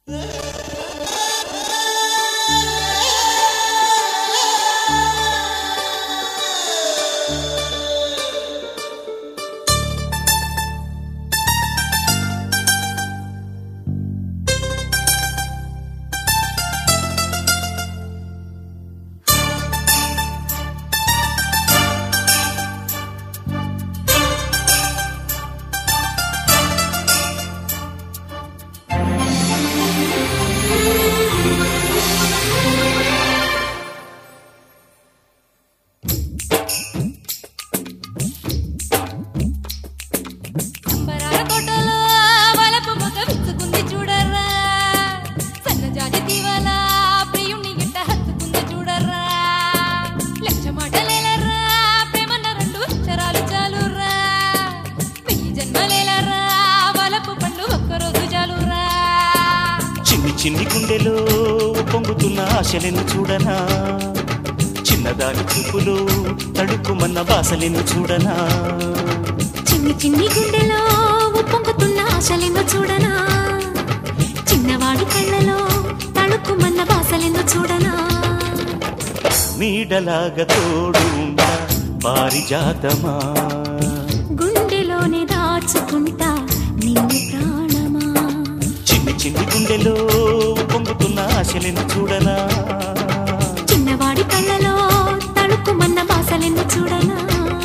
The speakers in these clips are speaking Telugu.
అంబరాల తోటలో వలపు మొగ్గ విచ్చుకుంది చూడర్రా సన్నజాజి తీవల ప్రియుణ్ణి గిట్ట హత్తుకుంది చూడర్రా లక్ష మాటలేలర్రా ప్రేమన్న రెండు అక్షరాలు చాలుర్రా వెయ్యి జన్మలేలర్రా వలపు పండు ఒక్కరోజు చాలుర్రా చిన్ని చిన్ని గుండెలో పొంగుతున్న ఆశలను చూడనా చిన్నదాని చూపులో తడుక్కుమన్న బాసలను చూడనా చిన్ని చిన్ని గుండెలో ఉప్పొంగుతున్న ఆశలెన్నో చూడనా చిన్నవాడి కళ్ళలో తళుక్కుమన్న బాసలెన్నో చూడనా నీడలాగా తోడు ఉండ పారిజాతమా గుండెలోనే దాచుకుంటా నిన్ను ప్రాణమా చిన్ని చిన్ని గుండెలో పొంగుతున్న ఆశలను చూడనా చిన్నవాడి కళ్ళలో తళుక్కుమన్న బాసలెన్నో చూడనా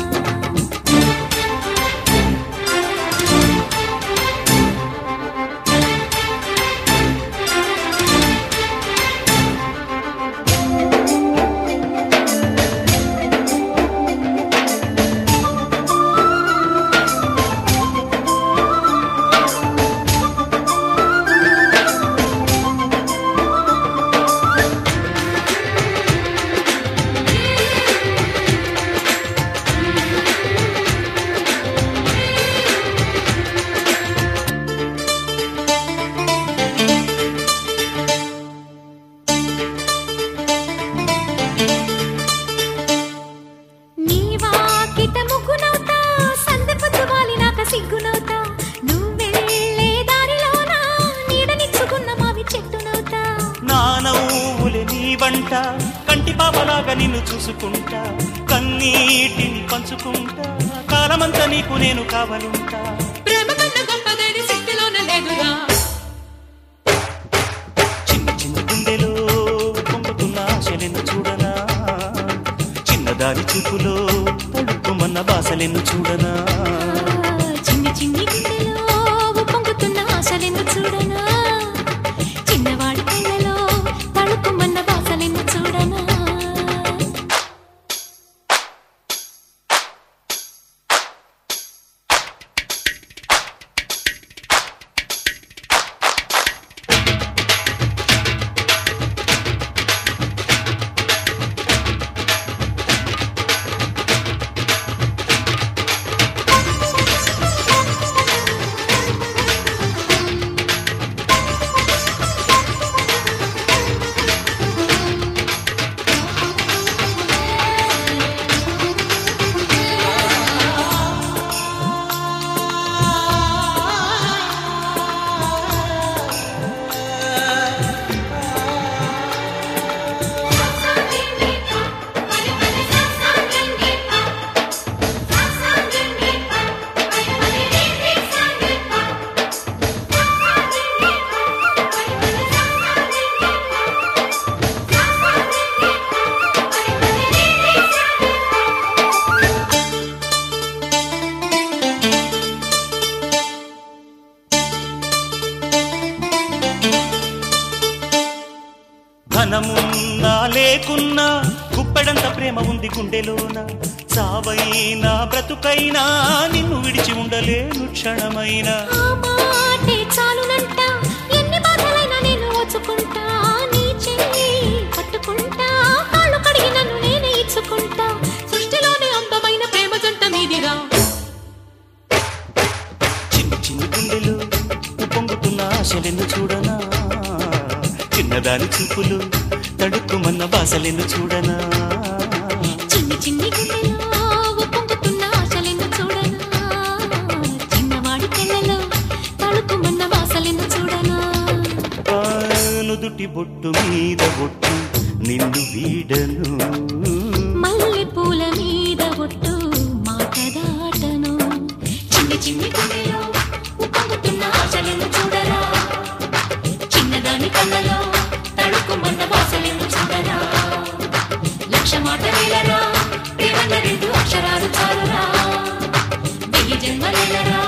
నీ వాకిట ముగ్గునవుతా సందె పొద్దువాలి నాక సిగ్గునవుతా నువ్వెళ్ళే దారిలోన నీడనిచ్చుకున్న మావి చెట్టునవుతా నా నవ్వులే నీ వంట కంటి పాపలాగా నిన్ను చూసుకుంటా కన్నీటిని పంచుకుంటా కాలమంతా నీకు నేను కావలుంటా ప్రేమ కన్నా గొప్పదేది శక్తిలోన లేదురా చిన్న చిన్న గుండెలో పొంగుతున్న ఆశలను చూడనా చిన్నదాని చూపులో తడుక్కుమన్న బాసలను చూడనా చిన్ని చిన్ని గుండెలో ఉప్పొంగుతున్న ఆశలెన్నో చూడనా చిన్నవాడి కళ్ళలో తళుక్కుమన్న బాసలెన్నో చూడనా ధనమున్నా లేకున్నా గుప్పెడంత ప్రేమ ఉంది గుండెలోన సావైనా బ్రతుకైనా నిన్ను విడిచి ఉండలేను క్షణమైనా ఆ మాటే చాలునంట ఎన్ని బాధలైనా నేను ఓచుకుంటా నీ చెయ్యి పట్టుకుంటా కాళ్ళు కడిగి నన్ను నేనే ఇచ్చుకుంటా సృష్టిలోనే అందమైన ప్రేమ జంట మీదిరా చిన్ని చిన్ని గుండెలు పొంగుతున్న ఆశలను చూడనా చిన్నదాని చూపులు తడుక్కుమన్న బాసలను చూడనా చిన్ని చిన్ని గుండెలో ఉప్పొంగుతున్న ఆశలెన్నో చూడనా చిన్నవాడి కళ్ళలో తళుకుమన్న వాసలెన్నో చూడనా ఆ నుదుటి బొట్టు మీద బొట్టు నిన్ను వీడను మల్లె పూల మీద ఒట్టు మాట దాటను చిన్ని చిన్ని గుండెలో ఉప్పొంగుతున్న ఆశలను చూడరా చిన్నదాని కళ్ళలో తడుకుమన్న వాసలను చూడరా లక్ష మాట వేలరా ప్రేమన్న రెండు అక్షరాలు చాలురా వెయ్యి జన్మలేలరా